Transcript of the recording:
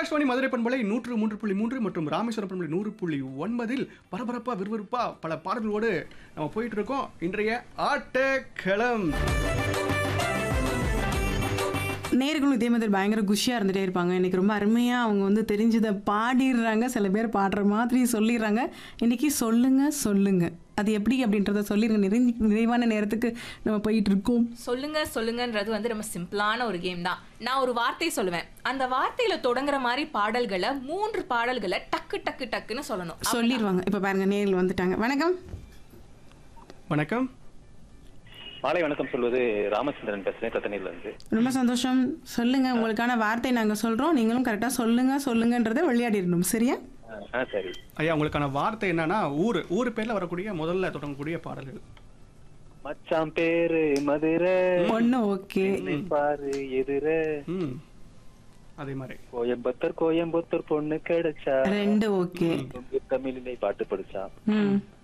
ஆகாஷ்வாணி மதுரை பண்பலை நூற்று மூன்று புள்ளி மூன்று மற்றும் ராமேஸ்வரம் பண்பலை நூறு புள்ளி ஒன்பதில் பரபரப்பா விறுவிறுப்பா பல பாடல்களோடு நம்ம போயிட்டு இருக்கோம் இன்றைய ஆட்டக்களம் நேர்களும் இதே மாதிரி பயங்கர குஷியாக இருந்துகிட்டே இருப்பாங்க இன்னைக்கு ரொம்ப அருமையாக அவங்க வந்து தெரிஞ்சதை பாடிடுறாங்க சில பேர் பாடுற மாதிரி சொல்லிடுறாங்க இன்னைக்கு சொல்லுங்க சொல்லுங்க அது எப்படி அப்படின்றத சொல்லிடுங்க நிறை நிறைவான நேரத்துக்கு நம்ம போயிட்டு இருக்கோம் சொல்லுங்க சொல்லுங்கன்றது வந்து ரொம்ப சிம்பிளான ஒரு கேம் தான் நான் ஒரு வார்த்தை சொல்லுவேன் அந்த வார்த்தையில தொடங்குற மாதிரி பாடல்களை மூன்று பாடல்களை டக்கு டக்கு டக்குன்னு சொல்லணும் சொல்லிடுவாங்க இப்போ பாருங்க நேரில் வந்துட்டாங்க வணக்கம் வணக்கம் மாலை வணக்கம் சொல்வது ராமச்சந்திரன் பேசுறேன் கத்தனையில இருந்து ரொம்ப சந்தோஷம் சொல்லுங்க உங்களுக்கான வார்த்தை நாங்கள் சொல்கிறோம் நீங்களும் கரெக்டாக சொல்லுங்க சொல்லுங்கன்றதை விளையாடிடணும் சரியா ஆ, ஆ சரி ஐயா உங்களுக்கான வார்த்தை என்னன்னா ஊர் ஊர் பேர்ல வரக்கூடிய முதல்ல தொடங்கக்கூடிய பாடல்கள் மச்சான் பேரு மதுரை ஒன்று ஓகே என்னை பாரு எதிர ம் அதே மாதிரி கோயம்புத்தூர் கோயம்புத்தூர் பொண்ணு கிடைச்சா ரெண்டு ஓகே தமிழிலே பாட்டு படிச்சா ம்